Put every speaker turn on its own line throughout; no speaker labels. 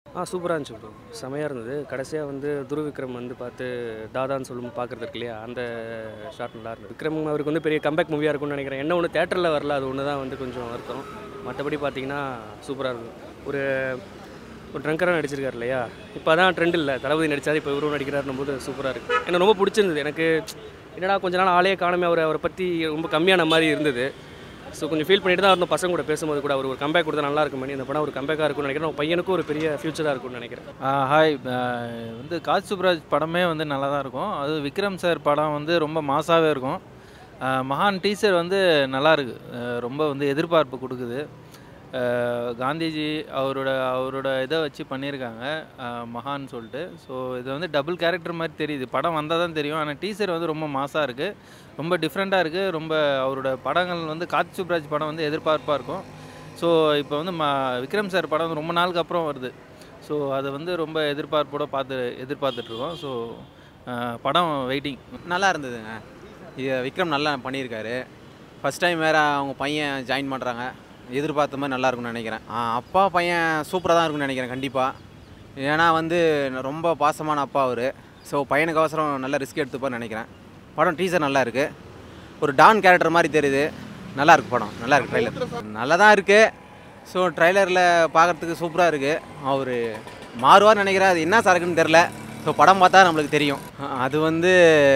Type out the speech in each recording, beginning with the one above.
ஆ சூப்பராக இருந்துச்சு ப்ரோ செமையாக இருந்தது கடைசியாக வந்து துரு விக்ரம் வந்து பார்த்து தாதான்னு சொல்லும் பார்க்குறது இருக்கு இல்லையா அந்த ஷாட் நல்லா இருந்தது விக்ரம் அவருக்கு வந்து பெரிய கம்பேக் மூவியாக இருக்கும்னு நினைக்கிறேன் என்ன ஒன்று தேட்டரில் வரல அது ஒன்று தான் வந்து கொஞ்சம் வருத்தம் மற்றபடி பார்த்தீங்கன்னா சூப்பராக இருக்கும் ஒரு ஒரு ட்ரங்கராக நடிச்சிருக்காரு இல்லையா இப்போ அதான் ட்ரெண்ட் இல்லை தளபதி நடிச்சார் இப்போ இவரும் நடிக்கிறாருன்னும் போது சூப்பராக இருக்குது எனக்கு ரொம்ப பிடிச்சிருந்தது எனக்கு என்னடா கொஞ்ச நாள் ஆளே காணமே அவரை அவரை பற்றி ரொம்ப கம்மியான மாதிரி இருந்தது ஸோ கொஞ்சம் ஃபீல் பண்ணிட்டு தான் இருந்தோம் பசங்க கூட பேசும்போது கூட அவர் ஒரு கம்பேக் கொடுத்தா நல்லா இருக்கும் இந்த படம் ஒரு கம்பேக்காக இருக்கும்னு நினைக்கிறேன் உன் பையனுக்கும் ஒரு பெரிய ஃபியூச்சராக இருக்கும்னு நினைக்கிறேன்
ஹாய் வந்து காஜ் சுப்ராஜ் படமே வந்து நல்லா தான் இருக்கும் அது விக்ரம் சார் படம் வந்து ரொம்ப மாசாகவே இருக்கும் ஆஹ் மகான் டீசர் வந்து நல்லா இருக்கு ஆஹ் ரொம்ப வந்து எதிர்பார்ப்பு கொடுக்குது ஆஹ் காந்திஜி அவரோட அவரோட இதை வச்சு பண்ணியிருக்காங்க ஆஹ் மகான் சொல்லிட்டு ஸோ இது வந்து டபுள் கேரக்டர் மாதிரி தெரியுது படம் வந்தால் தான் தெரியும் ஆனால் டீசர் வந்து ரொம்ப மாசாக இருக்குது ரொம்ப டிஃப்ரெண்ட்டாக இருக்குது ரொம்ப அவரோட படங்கள் வந்து கார்த்தி சுப்ராஜ் படம் வந்து எதிர்பார்ப்பாக இருக்கும் ஸோ இப்போ வந்து ம விக்ரம் சார் படம் வந்து ரொம்ப நாளுக்கு அப்புறம் வருது ஸோ அதை வந்து ரொம்ப எதிர்பார்ப்போட பார்த்து எதிர்பார்த்துட்ருக்கோம் ஸோ படம் வெயிட்டிங்
நல்லா இருந்ததுங்க இது விக்ரம் நல்லா பண்ணியிருக்காரு ஃபஸ்ட் டைம் வேறு அவங்க பையன் ஜாயின் பண்ணுறாங்க எதிர்பார்த்த மாதிரி நல்லா இருக்கும்னு நினைக்கிறேன் ஆ, அப்பா பையன் சூப்பராக தான் இருக்கும்னு நினைக்கிறேன் கண்டிப்பாக ஏன்னா வந்து ரொம்ப பாசமான அப்பா அவர் ஸோ பையனுக்கு அவசரம் நல்ல ரிஸ்க் எடுத்துப்பான்னு நினைக்கிறேன் படம் டீசர் நல்லா இருக்குது ஒரு டான் கேரக்டர் மாதிரி தெரியுது நல்லா இருக்கு படம் நல்லா இருக்கு ட்ரைலர் நல்லா தான் இருக்குது ஸோ ட்ரைலரில் பார்க்குறதுக்கு சூப்பராக இருக்குது அவர் மாறுவார்னு நினைக்கிறேன் அது என்ன சரக்குன்னு தெரில ஸோ படம் பார்த்தா நம்மளுக்கு தெரியும் அ- அது வந்து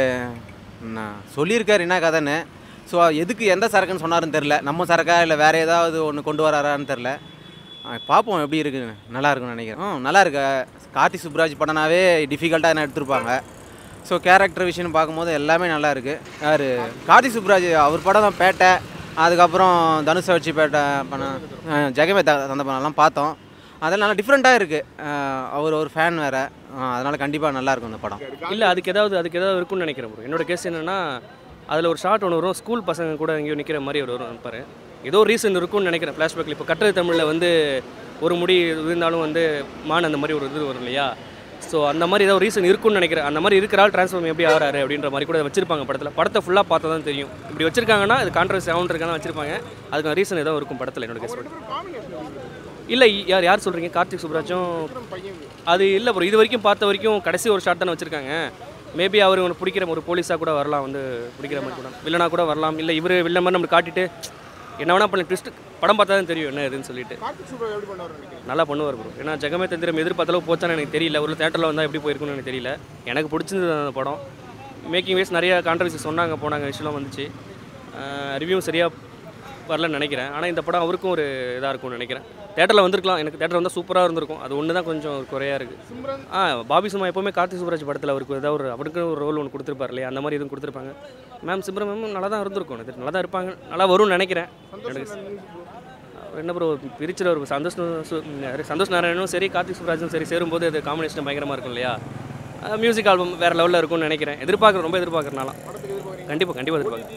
நான் சொல்லியிருக்காரு என்ன கதைன்னு ஸோ எதுக்கு எந்த சரக்குன்னு சொன்னாருன்னு தெரில நம்ம சரக்கா இல்லை வேறு ஏதாவது ஒன்று கொண்டு வராரான்னு தெரில பார்ப்போம் எப்படி இருக்குன்னு நல்லா இருக்குன்னு நினைக்கிறேன் ம் நல்லா இருக்கு கார்த்தி சுப்ராஜ் படம்னாவே டிஃபிகல்ட்டாக என்ன எடுத்திருப்பாங்க ஸோ கேரக்டர் விஷயம்னு பார்க்கும்போது எல்லாமே நல்லா இருக்குது யார் கார்த்தி சுப்ராஜ் அவர் படம் தான் பேட்டை அதுக்கப்புறம் தனுஷை வச்சு பேட்டை பண்ண அஹ் ஜெகமே த தந்த படம்லாம் பார்த்தோம் அதெல்லாம் நல்லா டிஃப்ரெண்ட்டாக இருக்குது அவர் ஒரு ஃபேன் வேறு அதனால் கண்டிப்பாக நல்லா இருக்கும் இந்த படம்
இல்லை அதுக்கு ஏதாவது அதுக்கு ஏதாவது இருக்கும்னு நினைக்கிறேன் bro. என்னோட கேஸ் என்னென்னா அதில் ஒரு ஷார்ட் ஒன்று வரும் ஸ்கூல் பசங்க கூட எங்கேயோ நிற்கிற மாதிரி ஒரு வரும் பாரு ஏதோ ரீசன் இருக்கும்னு நினைக்கிறேன் ஃப்ளாஷ்பேக்கில் இப்போ கட்டுரை தமிழில் வந்து ஒரு முடி இருந்தாலும் வந்து மான் அந்த மாதிரி ஒரு இது வரும் இல்லையா ஸோ அந்த மாதிரி ஏதோ ரீசன் இருக்கும்னு நினைக்கிறேன் அந்த மாதிரி இருக்கிற ஆள் ட்ரான்ஸ்ஃபார்ம் எப்படி ஆகிறாரு அப்படின்ற மாதிரி கூட வச்சிருப்பாங்க படத்தில் படத்தை ஃபுல்லாக பார்த்தா தான் தெரியும் இப்படி வச்சிருக்காங்கன்னா இது கான்ட்ரவர்சி சவுண்ட் இருக்கான்னு வச்சிருப்பாங்க அதுக்கு ரீசன் ஏதோ இருக்கும் படத்தில் என்னோட கேஸ் இல்லை யார் யார் சொல்கிறீங்க கார்த்திக் சுப்ராஜும் அது இல்லை ப்ரோ இது வரைக்கும் பார்த்த வரைக்கும் கடைசி ஒரு ஷாட் தானே வச்சுருக்காங்க மேபி அவர் உனக்கு பிடிக்கிற ஒரு போலீஸாக கூட வரலாம் வந்து பிடிக்கிற மாதிரி கூட வில்லனாக கூட வரலாம் இல்லை இவர் வில்ல மாதிரி நம்மளுக்கு காட்டிட்டு என்ன வேணா பண்ணி ட்விஸ்ட் படம் பார்த்தா தான் தெரியும் என்ன இதுன்னு சொல்லிட்டு நல்லா பண்ணுவார் ப்ரோ ஏன்னா ஜெகமே தந்திரம் எதிர்பார்த்த அளவுக்கு போச்சான்னு எனக்கு தெரியல ஒரு தேட்டரில் வந்தால் எப்படி போயிருக்குன்னு எனக்கு தெரியல எனக்கு பிடிச்சிருந்தது அந்த படம் மேக்கிங் வைஸ் நிறைய கான்ட்ரவர்சி சொன்னாங்க போனாங்க விஷயம்லாம் வந்துச்சு ரிவ்யூ சரியாக வரலன்னு நினைக்கிறேன் ஆனால் இந்த படம் அவருக்கும் ஒரு இதாக இருக்கும்னு நினைக்கிறேன் தேட்டரில் வந்திருக்கலாம் எனக்கு தேட்டர் வந்தால் சூப்பராக இருந்திருக்கும் அது ஒன்று தான் கொஞ்சம் ஒரு குறையாக இருக்குது ஆ பாபி சும்மா எப்போவுமே கார்த்திக் சுப்ராஜ் படத்தில் அவருக்கு ஏதாவது ஒரு அவருக்கு ஒரு ரோல் ஒன்று கொடுத்துருப்பார் இல்லையா அந்த மாதிரி எதுவும் கொடுத்துருப்பாங்க மேம் சிம்ரன் மேம் நல்லா தான் இருந்திருக்கும் இது நல்லா தான் இருப்பாங்க நல்லா வரும்னு நினைக்கிறேன் எனக்கு அவர் என்ன ப்ரோ பிரிச்சில் ஒரு சந்தோஷ் நு- சு- யாரு? சந்தோஷ் நாராயணனும் சரி கார்த்திக் சுப்ராஜும் சரி சேரும்போது அது காம்பினேஷன் பயங்கரமாக இருக்கும் இல்லையா மியூசிக் ஆல்பம் வேறு லெவலில் இருக்கும்னு நினைக்கிறேன் எதிர்பார்க்குறேன் ரொம்ப எதிர்பார்க்குறனால கண்டிப்பாக கண்டிப்பாக எதிர்பார்க்குறேன்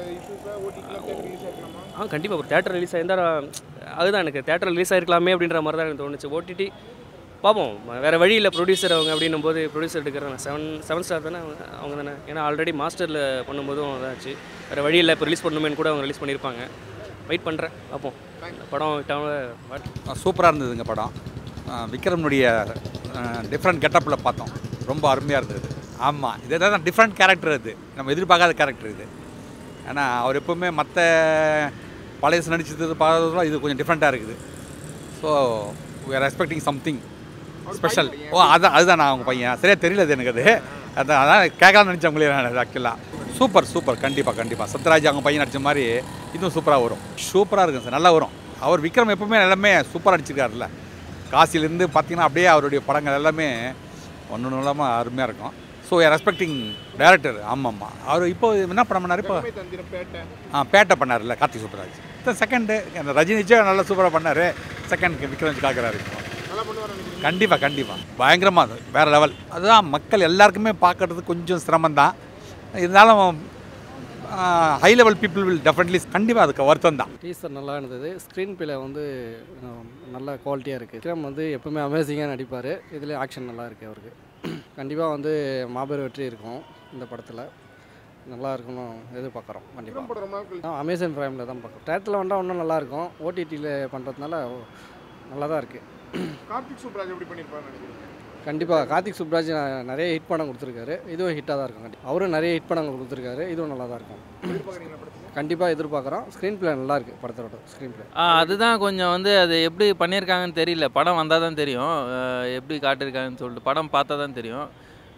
ஆ கண்டிப்பாக ஒரு தேட்டர் ரிலீஸ் ஆயிருந்தால் அதுதான் எனக்கு தேட்டர் ரிலீஸ் ஆயிருக்கலாமே அப்படின்ற மாதிரி தான் எனக்கு தோணுச்சு ஓடிடி பார்ப்போம் வேறு வழி இல்லை ப்ரொடியூசர் அவங்க அப்படின்னும் போது ப்ரொடியூசர் எடுக்கிறேன் செவன் செவன் ஸ்டார் தானே அவங்க அவங்க தானே ஏன்னா ஆல்ரெடி மாஸ்டரில் பண்ணும்போதும் அதாச்சு வேறு வழி இல்லை இப்போ ரிலீஸ் பண்ணணுமேனு கூட அவங்க ரிலீஸ் பண்ணியிருப்பாங்க வெயிட் பண்ணுறேன் பார்ப்போம் இந்த படம் விட்டாமல்
சூப்பராக இருந்ததுங்க படம் அஹ் விக்ரம்னுடைய டிஃப்ரெண்ட் கெட்டப்பில் பார்த்தோம் ரொம்ப அருமையாக இருந்தது ஆமாம் இது தான் டிஃப்ரெண்ட் கேரக்டர் இது நம்ம எதிர்பார்க்காத கேரக்டர் இது ஏன்னா அவர் எப்பவுமே மற்ற பழைய நடிச்சது பார்த்ததுலாம் இது கொஞ்சம் டிஃப்ரெண்ட்டாக இருக்குது so we are expecting something special ஓ அதான் அதுதான் நான் அவங்க பையன் சரியாக தெரியல அது எனக்கு அது அதான் அதான் கேட்கலாம்னு நினச்சேன் உங்களே நான் ஆக்சுவலாக சூப்பர் சூப்பர் கண்டிப்பாக கண்டிப்பாக சத்யராஜ் அவங்க பையன் நடிச்ச மாதிரி இதுவும் சூப்பராக வரும் சூப்பராக இருக்கும் சார் நல்லா வரும் அவர் விக்ரம் எப்பவுமே எல்லாமே சூப்பராக நடிச்சிருக்காருல்ல காசிலேருந்து பார்த்தீங்கன்னா அப்படியே அவருடைய படங்கள் எல்லாமே ஒன்று ஒன்று இல்லாமல் அருமையாக இருக்கும் ஸோ ரெஸ்பெக்டிங் டேரக்டர் ஆமாம்மா அவர் இப்போ என்ன படம் பண்ணார் இப்போ ஆ பேட்டை பண்ணார்ல கார்த்திக் சுப்ராஜ் செகண்டு அந்த ரஜினி விஜய் நல்லா சூப்பராக பண்ணார் செகண்ட் விக்ரம் காக்கிறாரு இப்போ கண்டிப்பாக கண்டிப்பாக பயங்கரமாக அது வேறு லெவல் அதுதான் மக்கள் எல்லாருக்குமே பார்க்கறது கொஞ்சம் சிரமம் தான் இருந்தாலும் high level people will definitely கண்டிப்பாக அதுக்கு வருத்தம் தான்
டீசர் நல்லா இருந்தது ஸ்க்ரீன் பிளே வந்து அஹ், நல்ல குவாலிட்டியாக இருக்குது விக்ரம் வந்து எப்பவுமே அமேசிங்காக நடிப்பார் இதில் ஆக்ஷன் நல்லா இருக்குது அவருக்கு கண்டிப்பாக வந்து மாபெரும் வெற்றி இருக்கும் இந்த படத்தில் நல்லா இருக்கணும் எதிர்பார்க்குறோம் கண்டிப்பாக அமேசான் ப்ரைமில் தான் பார்க்குறோம் தேட்டரில் வந்தால் இன்னும் நல்லாயிருக்கும் ஓடிடியில் பண்ணுறதுனால நல்லா தான் இருக்குது
கார்த்திக் சுப்ராஜ் எப்படி பண்ணியிருப்பாருன்னு நினைக்கிறீங்க
கண்டிப்பாக கார்த்திக் சுப்ராஜ் ந- நிறைய ஹிட் படம் கொடுத்துருக்காரு இதுவும் ஹிட்டாக தான் இருக்கும் கண்டிப்பாக அவரும் நிறைய ஹிட் படங்கள் கொடுத்துருக்காரு இதுவும் நல்லா தான் இருக்கும்
எதிர்பார்க்குறீங்களா படத்துக்கு
கண்டிப்பாக எதிர்பார்க்குறோம் ஸ்க்ரீன் பிளே நல்லா இருக்குது படத்தோட ஸ்க்ரீன் பிளே
ஆ அதுதான் கொஞ்சம் வந்து அது எப்படி பண்ணியிருக்காங்கன்னு தெரியல படம் வந்தால் தான் தெரியும் அஹ் எப்படி காட்டியிருக்காங்கன்னு சொல்லிட்டு படம் பார்த்தா தான் தெரியும்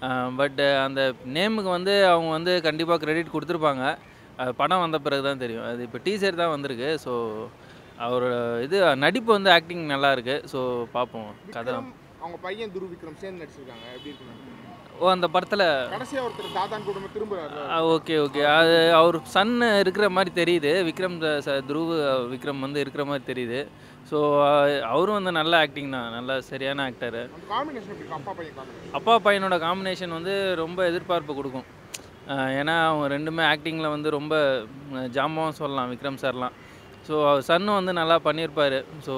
பட் அந்த நேமுக்கு வந்து அவங்க வந்து கண்டிப்பாக கிரெடிட் கொடுத்துருப்பாங்க அது படம் வந்த பிறகு தான் தெரியும் அது இப்போ டீசர் தான் வந்திருக்கு ஸோ அவரோட இது நடிப்பு வந்து ஆக்டிங் நல்லா இருக்கு ஸோ பார்ப்போம் கதை
விக்ரம், அவங்க பையன் துரு விக்ரம் சேர்ந்து நடிச்சிருக்காங்க எப்படி இருக்குன்னு நினைக்கிறீங்க?
ஓ அந்த படத்தில்
கடைசியா ஒருத்தர் தாதான் குடும்பம் திரும்புறாரு
ஓகே ஓகே அது அவர் சன் இருக்கிற மாதிரி தெரியுது விக்ரம் ச- ச- துருவ் விக்ரம் வந்து இருக்கிற மாதிரி தெரியுது ஸோ அவரும் வந்து நல்ல ஆக்டிங் தான் நல்ல சரியான ஆக்டர்
அந்த காம்பினேஷன் எப்படி இருக்கு? அப்பா பையன் காம்பினேஷன்
அப்பா பையனோட காம்பினேஷன் வந்து ரொம்ப எதிர்பார்ப்பு கொடுக்கும் அஹ் ஏன்னா அவங்க ரெண்டுமே ஆக்டிங்கில் வந்து ரொம்ப அஹ் ஜாமாவும் சொல்லலாம் விக்ரம் சார்லாம் ஸோ அவர் சன்னு வந்து நல்லா பண்ணியிருப்பார் ஸோ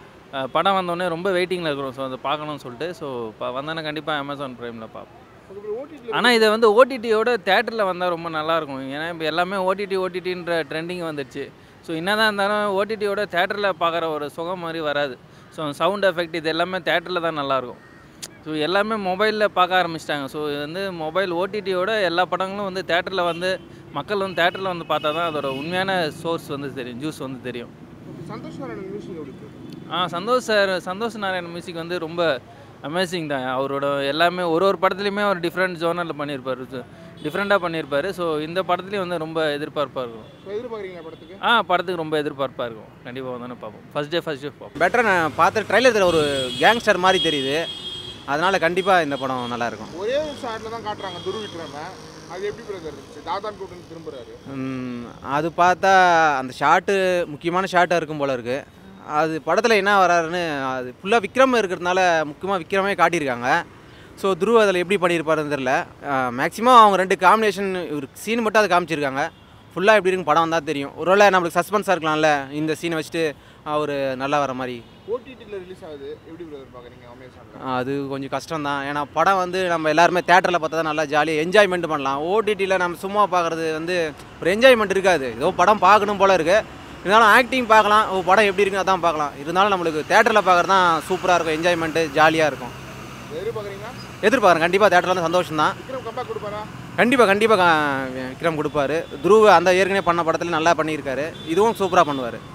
படம் வந்தோடனே ரொம்ப வெயிட்டிங்கில் இருக்கிறோம் ஸோ அதை பார்க்கணும்னு சொல்லிட்டு ஸோ வந்தோன்னே கண்டிப்பாக அமேசான் ப்ரைமில் பார்ப்போம்
ஓடிடியில்
ஆனால் இதை வந்து ஓடிடியோட தேட்டரில் வந்தால் ரொம்ப நல்லாயிருக்கும் ஏன்னா இப்போ எல்லாமே ஓடிடி ஓடிடின்ற ட்ரெண்டிங் வந்துடுச்சு ஸோ என்னதான் இருந்தாலும் ஓடிடியோட தேட்டரில் பார்க்குற ஒரு சுகம் மாதிரி வராது ஸோ சவுண்ட் எஃபெக்ட் இது எல்லாமே தேட்டரில் தான் நல்லாயிருக்கும் ஸோ எல்லாமே மொபைலில் பார்க்க ஆரம்பிச்சிட்டாங்க ஸோ இது வந்து மொபைல் ஓடிடியோட எல்லா படங்களும் வந்து தேட்டரில் வந்து மக்கள் வந்து தேட்டரில் வந்து பார்த்தா தான் அதோட உண்மையான சோர்ஸ் வந்து தெரியும் ஜூஸ் வந்து தெரியும்
சந்தோஷ் நாராயணன் மியூசிக் எப்படி இருக்கு
ஆ சந்தோஷ் சார் சந்தோஷ் நாராயண் மியூசிக் வந்து ரொம்ப அமேசிங் தான் அவரோட எல்லாமே ஒரு ஒரு படத்துலையுமே அவர் டிஃப்ரெண்ட் ஜோனரில் பண்ணியிருப்பார் டிஃப்ரெண்ட்டாக பண்ணியிருப்பார் ஸோ இந்த படத்துலையும் வந்து ரொம்ப எதிர்பார்ப்பாக இருக்கும்
ஸோ எதிர்பார்க்குறீங்களா படத்துக்கு
ஆ படத்துக்கு ரொம்ப எதிர்பார்ப்பாக இருக்கும் கண்டிப்பாக வந்தோன்னே பார்ப்போம் ஃபஸ்ட் டே ஃபஸ்ட் டே பார்ப்போம்
பெட்டராக நான் பார்த்த ட்ரைலர் ஒரு கேங்ஸ்டர் மாதிரி தெரியுது அதனால் கண்டிப்பாக இந்த படம் நல்லாயிருக்கும்
ஒரே ஒரு ஷாட்ல தான் காட்டுறாங்க துரு விக்ரம அது எப்படி பிரதர் இருந்துச்சு தாதான் கூட்டம் திரும்புறாரு
ம், அது பார்த்தா அந்த ஷாட்டு முக்கியமான ஷாட்டாக இருக்கும் போல இருக்குது அது படத்தில் என்ன வராருன்னு அது ஃபுல்லாக விக்ரம் இருக்கிறதுனால முக்கியமாக விக்ரமே காட்டியிருக்காங்க ஸோ துருவ அதில் எப்படி பண்ணியிருப்பாருன்னு தெரில மேக்ஸிமம் அவங்க ரெண்டு காம்பினேஷன் ஒரு சீன் மட்டும் அதை காமிச்சிருக்காங்க ஃபுல்லாக எப்படி இருக்குன்னு படம் வந்தால் தெரியும் ஒருவேளை நம்மளுக்கு சஸ்பென்ஸாக இருக்கலாம்ல இந்த சீனை வச்சுட்டு அவர் நல்லா வர மாதிரி
ஓடிடியில் ரிலீஸ் ஆகுது எப்படி பிரதர் பார்க்குறீங்க அமேசானில்
அது கொஞ்சம் கஷ்டம் தான் ஏன்னா படம் வந்து நம்ம எல்லாருமே தேட்டரில் பார்த்தா தான் நல்லா ஜாலியாக என்ஜாய்மெண்ட் பண்ணலாம் ஓடிடியில் நம்ம சும்மா பார்க்குறது வந்து ஒரு என்ஜாய்மெண்ட் இருக்காது ஏதோ படம் பார்க்கணும் போல இருக்குது இருந்தாலும் ஆக்டிங் பார்க்கலாம் ஓ படம் எப்படி இருக்குன்னு அதான் பார்க்கலாம் இருந்தாலும் நம்மளுக்கு தேட்டரில் பார்க்குறது தான் சூப்பராக இருக்கும் என்ஜாய்மெண்ட்டு ஜாலியாக இருக்கும்
எதிர்பார்க்குறீங்களா
எதிர்பார்க்குறேன் கண்டிப்பாக தேட்டரில் வந்து சந்தோஷம் தான்
விக்ரம் கம்பேக் கொடுப்பாரா
கண்டிப்பாக கண்டிப்பாக விக்ரம் கொடுப்பாரு துருவ அந்த ஏற்கனவே பண்ண படத்தில் நல்லா பண்ணியிருக்காரு இதுவும் சூப்பராக பண்ணுவார்